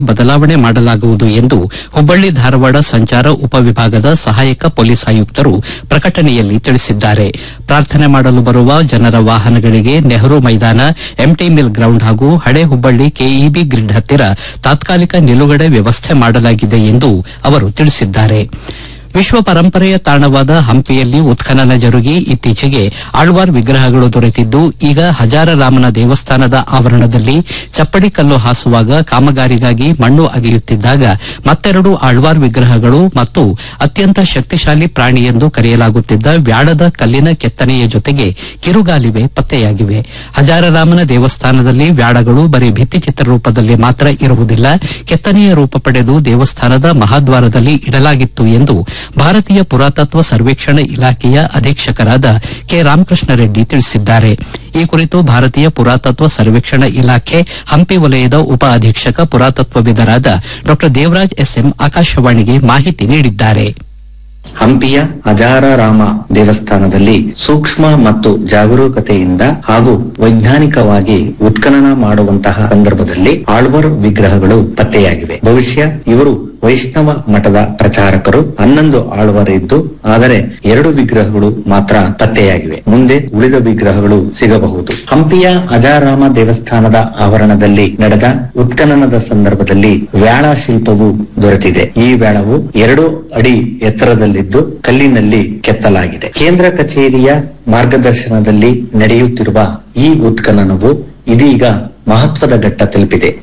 ಬದಲಾವಣೆ ಮಾಡಲಾಗುವುದು ಎಂದು ಹುಬ್ಬಳ್ಳಿ ಧಾರವಾಡ ಸಂಚಾರ ಉಪವಿಭಾಗದ ಸಹಾಯಕ ಪೊಲೀಸ್ ಆಯುಕ್ತರು ಪ್ರಕಟಣೆಯಲ್ಲಿ ತಿಳಿಸಿದ್ದಾರೆ ಪ್ರಾರ್ಥನೆ ಮಾಡಲು ಬರುವ ಜನರ ವಾಹನಗಳಿಗೆ ನೆಹರು ಮೈದಾನ ಎಂಟಿ ಮಿಲ್ ಗ್ರೌಂಡ್ ಹಾಗೂ ಹಳೆ ಹುಬ್ಬಳ್ಳಿ ಕೆಇಬಿ ಗ್ರಿಡ್ ಹತ್ತಿರ ತಾತ್ಕಾಲಿಕ ನಿಲುಗಡೆ ವ್ಯವಸ್ಥೆ ಮಾಡಲಾಗಿದೆ ಎಂದು ಅವರು ತಿಳಿಸಿದ್ದಾರೆ ವಿಶ್ವ ಪರಂಪರೆಯ ತಾಣವಾದ ಹಂಪಿಯಲ್ಲಿ ಉತ್ಖನನ ಜರುಗಿ ಇತ್ತೀಚೆಗೆ ಆಳ್ವಾರ್ ವಿಗ್ರಹಗಳು ದೊರೆತಿದ್ದು ಈಗ ಹಜಾರರಾಮನ ದೇವಸ್ಥಾನದ ಆವರಣದಲ್ಲಿ ಚಪ್ಪಡಿ ಕಲ್ಲು ಹಾಸುವಾಗ ಕಾಮಗಾರಿಗಾಗಿ ಮಣ್ಣು ಅಗೆಯುತ್ತಿದ್ದಾಗ ಮತ್ತೆರಡು ಆಳ್ವಾರ್ ವಿಗ್ರಹಗಳು ಮತ್ತು ಅತ್ಯಂತ ಶಕ್ತಿಶಾಲಿ ಪ್ರಾಣಿ ಎಂದು ಕರೆಯಲಾಗುತ್ತಿದ್ದ ವ್ಯಾಳದ ಕಲ್ಲಿನ ಕೆತ್ತನೆಯ ಜೊತೆಗೆ ಕಿರುಗಾಲಿವೆ ಪತ್ತೆಯಾಗಿವೆ ಹಜಾರರಾಮನ ದೇವಸ್ಥಾನದಲ್ಲಿ ವ್ಯಾಳಗಳು ಬರೀ ಭಿತ್ತಿಚಿತ್ರ ರೂಪದಲ್ಲಿ ಮಾತ್ರ ಇರುವುದಿಲ್ಲ ಕೆತ್ತನೆಯ ರೂಪ ಪಡೆದು ದೇವಸ್ಥಾನದ ಮಹಾದ್ವಾರದಲ್ಲಿ ಇಡಲಾಗಿತ್ತು ಎಂದು ಭಾರತೀಯ ಪುರಾತತ್ವ ಸರ್ವೇಕ್ಷಣಾ ಇಲಾಖೆಯ ಅಧೀಕ್ಷಕರಾದ ಕೆ ರಾಮಕೃಷ್ಣ ರೆಡ್ಡಿ ತಿಳಿಸಿದ್ದಾರೆ ಈ ಕುರಿತು ಭಾರತೀಯ ಪುರಾತತ್ವ ಸರ್ವೇಕ್ಷಣಾ ಇಲಾಖೆ ಹಂಪಿ ವಲಯದ ಉಪ ಅಧೀಕ್ಷಕ ಪುರಾತತ್ವವಿದರಾದ ಡಾ ದೇವರಾಜ್ ಎಸ್ಎಂ ಆಕಾಶವಾಣಿಗೆ ಮಾಹಿತಿ ನೀಡಿದ್ದಾರೆ ಹಂಪಿಯ ಅಜಾರಾರಾಮ ದೇವಸ್ಥಾನದಲ್ಲಿ ಸೂಕ್ಷ್ಮ ಮತ್ತು ಜಾಗರೂಕತೆಯಿಂದ ಹಾಗೂ ವೈಜ್ಞಾನಿಕವಾಗಿ ಉತ್ಖನನ ಮಾಡುವಂತಹ ಸಂದರ್ಭದಲ್ಲಿ ಆಳ್ವರ್ ವಿಗ್ರಹಗಳು ಪತ್ತೆಯಾಗಿವೆ ಭವಿಷ್ಯ ಇವರು ವೈಷ್ಣವ ಮಠದ ಪ್ರಚಾರಕರು ಹನ್ನೊಂದು ಆಳ್ವರಿದ್ದು ಆದರೆ ಎರಡು ವಿಗ್ರಹಗಳು ಮಾತ್ರ ಪತ್ತೆಯಾಗಿವೆ ಮುಂದೆ ಉಳಿದ ವಿಗ್ರಹಗಳು ಸಿಗಬಹುದು ಹಂಪಿಯ ಅಜಾರಾಮ ದೇವಸ್ಥಾನದ ಆವರಣದಲ್ಲಿ ನಡೆದ ಉತ್ಖನನದ ಸಂದರ್ಭದಲ್ಲಿ ವ್ಯಾಳ ಶಿಲ್ಪವು ದೊರೆತಿದೆ ಈ ವ್ಯಾಳವು ಎರಡು ಅಡಿ ಎತ್ತರದಲ್ಲಿದ್ದು ಕಲ್ಲಿನಲ್ಲಿ ಕೆತ್ತಲಾಗಿದೆ ಕೇಂದ್ರ ಕಚೇರಿಯ ಮಾರ್ಗದರ್ಶನದಲ್ಲಿ ನಡೆಯುತ್ತಿರುವ ಈ ಉತ್ಖನನವು ಇದೀಗ ಮಹತ್ವದ ಘಟ್ಟ ತಲುಪಿದೆ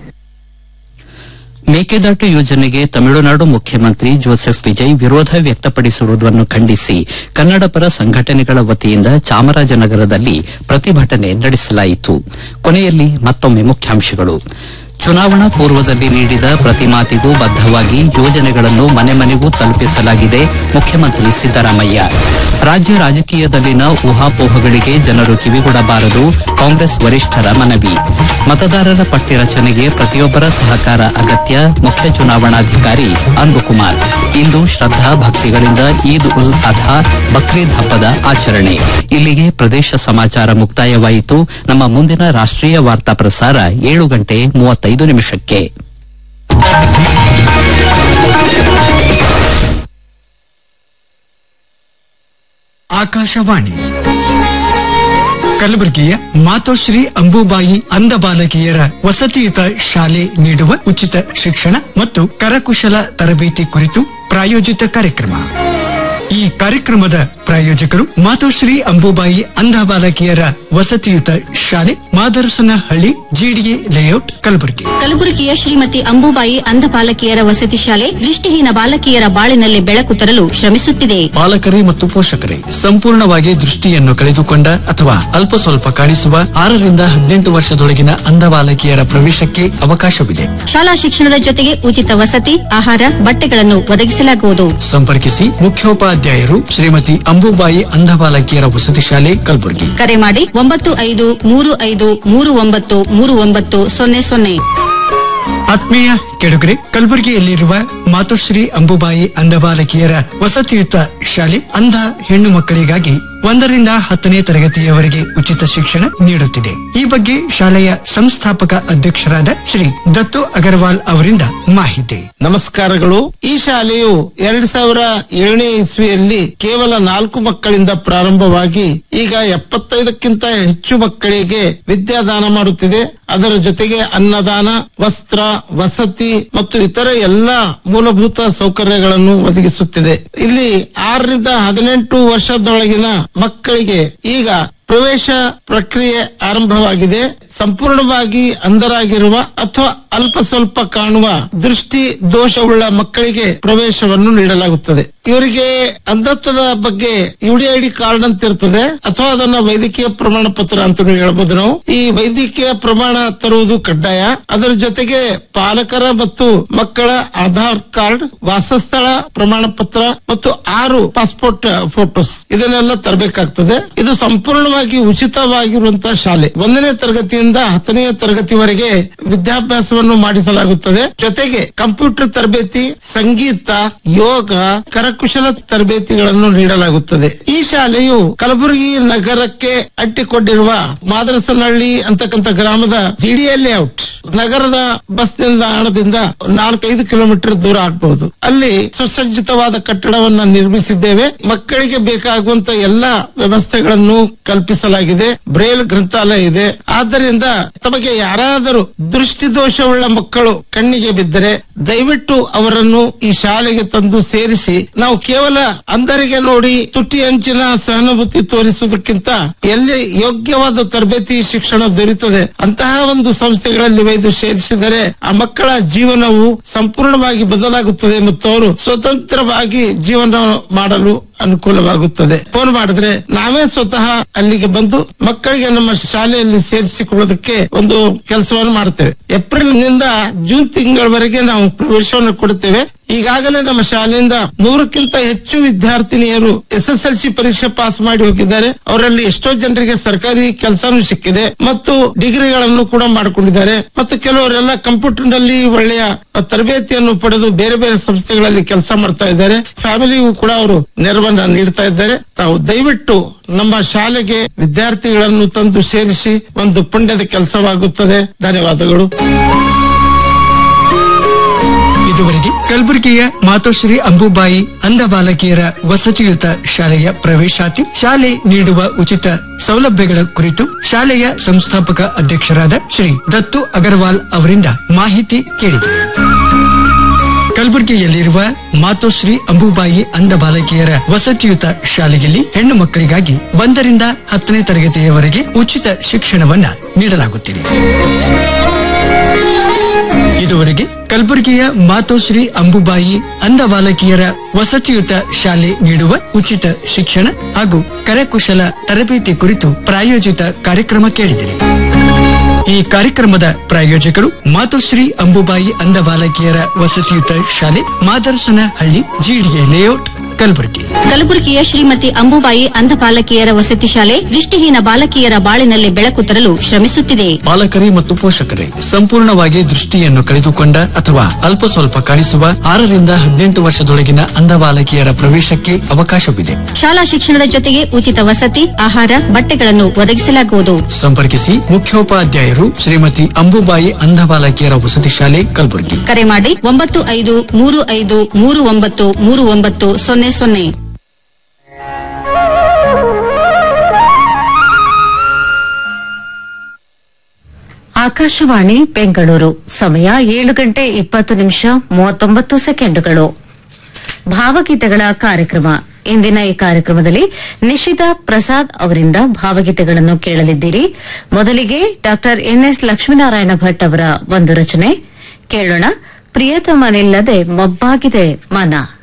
ಮೇಕೆದಾಟು ಯೋಜನೆಗೆ ತಮಿಳುನಾಡು ಮುಖ್ಯಮಂತ್ರಿ ಜೋಸೆಫ್ ವಿಜಯ್ ವಿರೋಧ ವ್ಯಕ್ತಪಡಿಸಿರುವುದನ್ನು ಖಂಡಿಸಿ ಕನ್ನಡ ಪರ ಸಂಘಟನೆಗಳ ವತಿಯಿಂದ ಚಾಮರಾಜನಗರದಲ್ಲಿ ಪ್ರತಿಭಟನೆ ನಡೆಸಲಾಯಿತು ಕೊನೆಯಲ್ಲಿ ಮತ್ತೊಮ್ಮೆ ಮುಖ್ಯಾಂಶಗಳು ಚುನಾವಣಾ ಪೂರ್ವದಲ್ಲಿ ನೀಡಿದ ಪ್ರತಿ ಮಾತಿಗೂ ಬದ್ದವಾಗಿ ಯೋಜನೆಗಳನ್ನು ಮನೆ ಮನೆಗೂ ತಲುಪಿಸಲಾಗಿದೆ ಮುಖ್ಯಮಂತ್ರಿ ಸಿದ್ದರಾಮಯ್ಯ ರಾಜ್ಯ ರಾಜಕೀಯದಲ್ಲಿನ ಊಹಾಪೋಹಗಳಿಗೆ ಜನರು ಕಿವಿಗೊಡಬಾರದು ಕಾಂಗ್ರೆಸ್ ವರಿಷ್ಠರ ಮನವಿ ಮತದಾರರ ಪಟ್ಟಿ ರಚನೆಗೆ ಪ್ರತಿಯೊಬ್ಬರ ಸಹಕಾರ ಅಗತ್ಯ ಮುಖ್ಯ ಚುನಾವಣಾಧಿಕಾರಿ ಅನ್ಬುಕುಮಾರ್ ಇಂದು ಶ್ರದ್ದಾ ಭಕ್ತಿಗಳಿಂದ ಈದ್ ಉಲ್ ಅಧಾ ಬಕ್ರೀದ್ ಹಬ್ಬದ ಆಚರಣೆ ಇಲ್ಲಿಗೆ ಪ್ರದೇಶ ಸಮಾಚಾರ ಮುಕ್ತಾಯವಾಯಿತು ನಮ್ಮ ಮುಂದಿನ ರಾಷ್ಟೀಯ ವಾರ್ತಾ ಪ್ರಸಾರ ಏಳು ಗಂಟೆ ಮೂವತ್ತೈದು ನಿಮಿಷಕ್ಕೆ ಆಕಾಶವಾಣಿ ಕಲಬುರಗಿಯ ಮಾತೋಶ್ರೀ ಅಂಬುಬಾಯಿ ಅಂಧ ಬಾಲಕಿಯರ ವಸತಿಯುತ ಶಾಲೆ ನೀಡುವ ಉಚಿತ ಶಿಕ್ಷಣ ಮತ್ತು ಕರಕುಶಲ ತರಬೇತಿ ಕುರಿತು ಪ್ರಾಯೋಜಿತ ಕಾರ್ಯಕ್ರಮ ಈ ಕಾರ್ಯಕ್ರಮದ ಪ್ರಾಯೋಜಕರು ಮಾತೋಶ್ರೀ ಅಂಬುಬಾಯಿ ಅಂಧ ಬಾಲಕಿಯರ ವಸತಿಯುತ ಶಾಲೆ ಮಾದರಸನಹಳ್ಳಿ ಜಿಡಿಎ ಲೇಔಟ್ ಕಲಬುರಗಿ ಕಲಬುರಗಿಯ ಶ್ರೀಮತಿ ಅಂಬುಬಾಯಿ ಅಂಧ ಬಾಲಕಿಯರ ವಸತಿ ಶಾಲೆ ದೃಷ್ಟಿಹೀನ ಬಾಲಕಿಯರ ಬಾಳಿನಲ್ಲಿ ಬೆಳಕು ತರಲು ಶ್ರಮಿಸುತ್ತಿದೆ ಪಾಲಕರೇ ಮತ್ತು ಪೋಷಕರೇ ಸಂಪೂರ್ಣವಾಗಿ ದೃಷ್ಟಿಯನ್ನು ಕಳೆದುಕೊಂಡ ಅಥವಾ ಅಲ್ಪ ಸ್ವಲ್ಪ ಕಾಣಿಸುವ ಆರರಿಂದ ಹದಿನೆಂಟು ವರ್ಷದೊಳಗಿನ ಅಂಧ ಬಾಲಕಿಯರ ಪ್ರವೇಶಕ್ಕೆ ಅವಕಾಶವಿದೆ ಶಾಲಾ ಶಿಕ್ಷಣದ ಜೊತೆಗೆ ಉಚಿತ ವಸತಿ ಆಹಾರ ಬಟ್ಟೆಗಳನ್ನು ಒದಗಿಸಲಾಗುವುದು ಸಂಪರ್ಕಿಸಿ ಮುಖ್ಯೋಪಾಧ್ಯಾಯರು ಶ್ರೀಮತಿ ಅಂಬುಬಾಯಿ ಅಂಧ ಬಾಲಕಿಯರ ವಸತಿ ಶಾಲೆ ಕಲಬುರಗಿ ಕರೆ ಮಾಡಿ ಒಂಬತ್ತು ಐದು ಮೂರು ಐದು ಮೂರು ಒಂಬತ್ತು ಮೂರು ಒಂಬತ್ತು ಸೊನ್ನೆ ಸೊನ್ನೆ ಆತ್ಮೀಯ ಕೆಡುಗರೆ ಕಲಬುರಗಿಯಲ್ಲಿರುವ ಮಾತುಶ್ರೀ ಅಂಬುಬಾಯಿ ಅಂಧ ಬಾಲಕಿಯರ ವಸತಿಯುತ ಶಾಲೆ ಅಂಧ ಹೆಣ್ಣು ಮಕ್ಕಳಿಗಾಗಿ ಒಂದರಿಂದ ಹತ್ತನೇ ತರಗತಿಯವರೆಗೆ ಉಚಿತ ಶಿಕ್ಷಣ ನೀಡುತ್ತಿದೆ ಈ ಬಗ್ಗೆ ಶಾಲೆಯ ಸಂಸ್ಥಾಪಕ ಅಧ್ಯಕ್ಷರಾದ ಶ್ರೀ ದತ್ತು ಅಗರ್ವಾಲ್ ಅವರಿಂದ ಮಾಹಿತಿ ನಮಸ್ಕಾರಗಳು ಈ ಶಾಲೆಯು ಎರಡ್ ಸಾವಿರ ಏಳನೇ ಇಸ್ವಿಯಲ್ಲಿ ಕೇವಲ ನಾಲ್ಕು ಮಕ್ಕಳಿಂದ ಪ್ರಾರಂಭವಾಗಿ ಈಗ ಎಪ್ಪತ್ತೈದಕ್ಕಿಂತ ಹೆಚ್ಚು ಮಕ್ಕಳಿಗೆ ವಿದ್ಯಾದಾನ ಮಾಡುತ್ತಿದೆ ಅದರ ಜೊತೆಗೆ ಅನ್ನದಾನ ವಸ್ತ್ರ ವಸತಿ ಮತ್ತು ಇತರ ಎಲ್ಲ ಮೂಲಭೂತ ಸೌಕರ್ಯಗಳನ್ನು ಒದಗಿಸುತ್ತಿದೆ ಇಲ್ಲಿ ಆರರಿಂದ ಹದಿನೆಂಟು ವರ್ಷದೊಳಗಿನ ಮಕ್ಕಳಿಗೆ ಈಗ ಪ್ರವೇಶ ಪ್ರಕ್ರಿಯೆ ಆರಂಭವಾಗಿದೆ ಸಂಪೂರ್ಣವಾಗಿ ಅಂಧರಾಗಿರುವ ಅಥವಾ ಅಲ್ಪ ಸ್ವಲ್ಪ ಕಾಣುವ ದೃಷ್ಟಿ ದೋಷವುಳ್ಳ ಮಕ್ಕಳಿಗೆ ಪ್ರವೇಶವನ್ನು ನೀಡಲಾಗುತ್ತದೆ ಇವರಿಗೆ ಅಂಧತ್ವದ ಬಗ್ಗೆ ಯುಡಿಐಡಿ ಕಾರ್ಡ್ ಅಂತ ಇರ್ತದೆ ಅಥವಾ ಅದನ್ನ ವೈದ್ಯಕೀಯ ಪ್ರಮಾಣ ಪತ್ರ ಅಂತ ಹೇಳ್ಬೋದು ನಾವು ಈ ವೈದ್ಯಕೀಯ ಪ್ರಮಾಣ ತರುವುದು ಕಡ್ಡಾಯ ಅದರ ಜೊತೆಗೆ ಪಾಲಕರ ಮತ್ತು ಮಕ್ಕಳ ಆಧಾರ್ ಕಾರ್ಡ್ ವಾಸಸ್ಥಳ ಪ್ರಮಾಣ ಪತ್ರ ಮತ್ತು ಆರು ಪಾಸ್ಪೋರ್ಟ್ ಫೋಟೋಸ್ ಇದನ್ನೆಲ್ಲ ತರಬೇಕಾಗ್ತದೆ ಇದು ಸಂಪೂರ್ಣವಾಗಿ ಸಂಪೂರ್ಣವಾಗಿ ಉಚಿತವಾಗಿರುವಂತಹ ಶಾಲೆ ಒಂದನೇ ತರಗತಿಯಿಂದ ಹತ್ತನೇ ತರಗತಿವರೆಗೆ ವಿದ್ಯಾಭ್ಯಾಸವನ್ನು ಮಾಡಿಸಲಾಗುತ್ತದೆ ಜೊತೆಗೆ ಕಂಪ್ಯೂಟರ್ ತರಬೇತಿ ಸಂಗೀತ ಯೋಗ ಕರಕುಶಲ ತರಬೇತಿಗಳನ್ನು ನೀಡಲಾಗುತ್ತದೆ ಈ ಶಾಲೆಯು ಕಲಬುರಗಿ ನಗರಕ್ಕೆ ಅಟ್ಟಿಕೊಂಡಿರುವ ಮಾದರಸನಹಳ್ಳಿ ಅಂತಕ್ಕಂಥ ಗ್ರಾಮದ ಜಿಡಿಎ ಲೇಔಟ್ ನಗರದ ಬಸ್ ನಿಲ್ದಾಣದಿಂದ ನಾಲ್ಕೈದು ಕಿಲೋಮೀಟರ್ ದೂರ ಆಗಬಹುದು ಅಲ್ಲಿ ಸುಸಜ್ಜಿತವಾದ ಕಟ್ಟಡವನ್ನ ನಿರ್ಮಿಸಿದ್ದೇವೆ ಮಕ್ಕಳಿಗೆ ಬೇಕಾಗುವಂತ ಎಲ್ಲಾ ವ್ಯವಸ್ಥೆಗಳನ್ನು ಕಲ್ಪಿಸಲಾಗಿದೆ ಬ್ರೇಲ್ ಗ್ರಂಥಾಲಯ ಇದೆ ಆದ್ದರಿಂದ ತಮಗೆ ಯಾರಾದರೂ ದೃಷ್ಟಿ ದೋಷವುಳ್ಳ ಮಕ್ಕಳು ಕಣ್ಣಿಗೆ ಬಿದ್ದರೆ ದಯವಿಟ್ಟು ಅವರನ್ನು ಈ ಶಾಲೆಗೆ ತಂದು ಸೇರಿಸಿ ನಾವು ಕೇವಲ ಅಂಧರಿಗೆ ನೋಡಿ ತುಟಿ ಅಂಚಿನ ಸಹಾನುಭೂತಿ ತೋರಿಸುವುದಕ್ಕಿಂತ ಎಲ್ಲಿ ಯೋಗ್ಯವಾದ ತರಬೇತಿ ಶಿಕ್ಷಣ ದೊರೆಯುತ್ತದೆ ಅಂತಹ ಒಂದು ಸಂಸ್ಥೆಗಳಲ್ಲಿ ಒಯ್ದು ಸೇರಿಸಿದರೆ ಆ ಮಕ್ಕಳ ಜೀವನವು ಸಂಪೂರ್ಣವಾಗಿ ಬದಲಾಗುತ್ತದೆ ಮತ್ತು ಅವರು ಸ್ವತಂತ್ರವಾಗಿ ಜೀವನ ಮಾಡಲು ಅನುಕೂಲವಾಗುತ್ತದೆ ಫೋನ್ ಮಾಡಿದ್ರೆ ನಾವೇ ಸ್ವತಃ ಅಲ್ಲಿಗೆ ಬಂದು ಮಕ್ಕಳಿಗೆ ನಮ್ಮ ಶಾಲೆಯಲ್ಲಿ ಸೇರಿಸಿಕೊಳ್ಳೋದಕ್ಕೆ ಒಂದು ಕೆಲಸವನ್ನು ಮಾಡ್ತೇವೆ ಏಪ್ರಿಲ್ ನಿಂದ ಜೂನ್ ತಿಂಗಳವರೆಗೆ ನಾವು ಪ್ರವೇಶವನ್ನು ಕೊಡುತ್ತೇವೆ ಈಗಾಗಲೇ ನಮ್ಮ ಶಾಲೆಯಿಂದ ನೂರಕ್ಕಿಂತ ಹೆಚ್ಚು ವಿದ್ಯಾರ್ಥಿನಿಯರು ಎಸ್ ಎಸ್ ಎಲ್ ಸಿ ಪರೀಕ್ಷೆ ಪಾಸ್ ಮಾಡಿ ಹೋಗಿದ್ದಾರೆ ಅವರಲ್ಲಿ ಎಷ್ಟೋ ಜನರಿಗೆ ಸರ್ಕಾರಿ ಕೆಲಸನೂ ಸಿಕ್ಕಿದೆ ಮತ್ತು ಡಿಗ್ರಿಗಳನ್ನು ಕೂಡ ಮಾಡಿಕೊಂಡಿದ್ದಾರೆ ಮತ್ತು ಕೆಲವರೆಲ್ಲ ಕಂಪ್ಯೂಟರ್ ನಲ್ಲಿ ಒಳ್ಳೆಯ ತರಬೇತಿಯನ್ನು ಪಡೆದು ಬೇರೆ ಬೇರೆ ಸಂಸ್ಥೆಗಳಲ್ಲಿ ಕೆಲಸ ಮಾಡ್ತಾ ಇದ್ದಾರೆ ಫ್ಯಾಮಿಲಿಗೂ ಕೂಡ ಅವರು ನೆರವನ್ನ ನೀಡ್ತಾ ಇದ್ದಾರೆ ತಾವು ದಯವಿಟ್ಟು ನಮ್ಮ ಶಾಲೆಗೆ ವಿದ್ಯಾರ್ಥಿಗಳನ್ನು ತಂದು ಸೇರಿಸಿ ಒಂದು ಪುಣ್ಯದ ಕೆಲಸವಾಗುತ್ತದೆ ಧನ್ಯವಾದಗಳು ಇದುವರೆಗೆ ಕಲಬುರಗಿಯ ಮಾತೋಶ್ರೀ ಅಂಬುಬಾಯಿ ಅಂಧ ಬಾಲಕಿಯರ ವಸತಿಯುತ ಶಾಲೆಯ ಪ್ರವೇಶಾತಿ ಶಾಲೆ ನೀಡುವ ಉಚಿತ ಸೌಲಭ್ಯಗಳ ಕುರಿತು ಶಾಲೆಯ ಸಂಸ್ಥಾಪಕ ಅಧ್ಯಕ್ಷರಾದ ಶ್ರೀ ದತ್ತು ಅಗರ್ವಾಲ್ ಅವರಿಂದ ಮಾಹಿತಿ ಕೇಳಿದರು ಕಲಬುರಗಿಯಲ್ಲಿರುವ ಮಾತೋಶ್ರೀ ಅಂಬುಬಾಯಿ ಅಂಧ ಬಾಲಕಿಯರ ವಸತಿಯುತ ಶಾಲೆಯಲ್ಲಿ ಹೆಣ್ಣು ಮಕ್ಕಳಿಗಾಗಿ ಒಂದರಿಂದ ಹತ್ತನೇ ತರಗತಿಯವರೆಗೆ ಉಚಿತ ಶಿಕ್ಷಣವನ್ನ ನೀಡಲಾಗುತ್ತಿದೆ ಇದುವರೆಗೆ ಕಲಬುರಗಿಯ ಮಾತೋಶ್ರೀ ಅಂಬುಬಾಯಿ ಅಂಧ ಬಾಲಕಿಯರ ವಸತಿಯುತ ಶಾಲೆ ನೀಡುವ ಉಚಿತ ಶಿಕ್ಷಣ ಹಾಗೂ ಕರಕುಶಲ ತರಬೇತಿ ಕುರಿತು ಪ್ರಾಯೋಜಿತ ಕಾರ್ಯಕ್ರಮ ಕೇಳಿದಿರಿ ಈ ಕಾರ್ಯಕ್ರಮದ ಪ್ರಾಯೋಜಕರು ಮಾತುಶ್ರೀ ಅಂಬುಬಾಯಿ ಅಂಧ ಬಾಲಕಿಯರ ವಸತಿಯುತ ಶಾಲೆ ಮಾದರ್ಶನ ಹಳ್ಳಿ ಜಿಡಿಎ ಲೇಔಟ್ ಕಲಬುರಗಿ ಕಲಬುರಗಿಯ ಶ್ರೀಮತಿ ಅಂಬುಬಾಯಿ ಅಂಧ ಬಾಲಕಿಯರ ವಸತಿ ಶಾಲೆ ದೃಷ್ಟಿಹೀನ ಬಾಲಕಿಯರ ಬಾಳಿನಲ್ಲಿ ಬೆಳಕು ತರಲು ಶ್ರಮಿಸುತ್ತಿದೆ ಪಾಲಕರೇ ಮತ್ತು ಪೋಷಕರೇ ಸಂಪೂರ್ಣವಾಗಿ ದೃಷ್ಟಿಯನ್ನು ಕಳೆದುಕೊಂಡ ಅಥವಾ ಅಲ್ಪ ಸ್ವಲ್ಪ ಕಾಣಿಸುವ ಆರರಿಂದ ಹದಿನೆಂಟು ವರ್ಷದೊಳಗಿನ ಅಂಧ ಬಾಲಕಿಯರ ಪ್ರವೇಶಕ್ಕೆ ಅವಕಾಶವಿದೆ ಶಾಲಾ ಶಿಕ್ಷಣದ ಜೊತೆಗೆ ಉಚಿತ ವಸತಿ ಆಹಾರ ಬಟ್ಟೆಗಳನ್ನು ಒದಗಿಸಲಾಗುವುದು ಸಂಪರ್ಕಿಸಿ ಮುಖ್ಯೋಪಾಧ್ಯಾಯರು ಶ್ರೀಮತಿ ಅಂಬುಬಾಯಿ ಅಂಧ ಬಾಲಕಿಯರ ವಸತಿ ಶಾಲೆ ಕಲಬುರಗಿ ಕರೆ ಮಾಡಿ ಒಂಬತ್ತು ಐದು ಮೂರು ಐದು ಮೂರು ಒಂಬತ್ತು ಮೂರು ಒಂಬತ್ತು ಸೊನ್ನೆ ಸೊನ್ನೆ ಆಕಾಶವಾಣಿ ಬೆಂಗಳೂರು ಸಮಯ ಏಳು ಗಂಟೆ ಇಪ್ಪತ್ತು ನಿಮಿಷ ಮೂವತ್ತೊಂಬತ್ತು ಸೆಕೆಂಡುಗಳು ಭಾವಗೀತೆಗಳ ಕಾರ್ಯಕ್ರಮ ಇಂದಿನ ಈ ಕಾರ್ಯಕ್ರಮದಲ್ಲಿ ನಿಶಿತಾ ಪ್ರಸಾದ್ ಅವರಿಂದ ಭಾವಗೀತೆಗಳನ್ನು ಕೇಳಲಿದ್ದೀರಿ ಮೊದಲಿಗೆ ಡಾಕ್ಟರ್ ಎನ್ಎಸ್ ಲಕ್ಷ್ಮೀನಾರಾಯಣ ಭಟ್ ಅವರ ಒಂದು ರಚನೆ ಕೇಳೋಣ ಪ್ರಿಯತಮನಿಲ್ಲದೆ ಮಬ್ಬಾಗಿದೆ ಮನ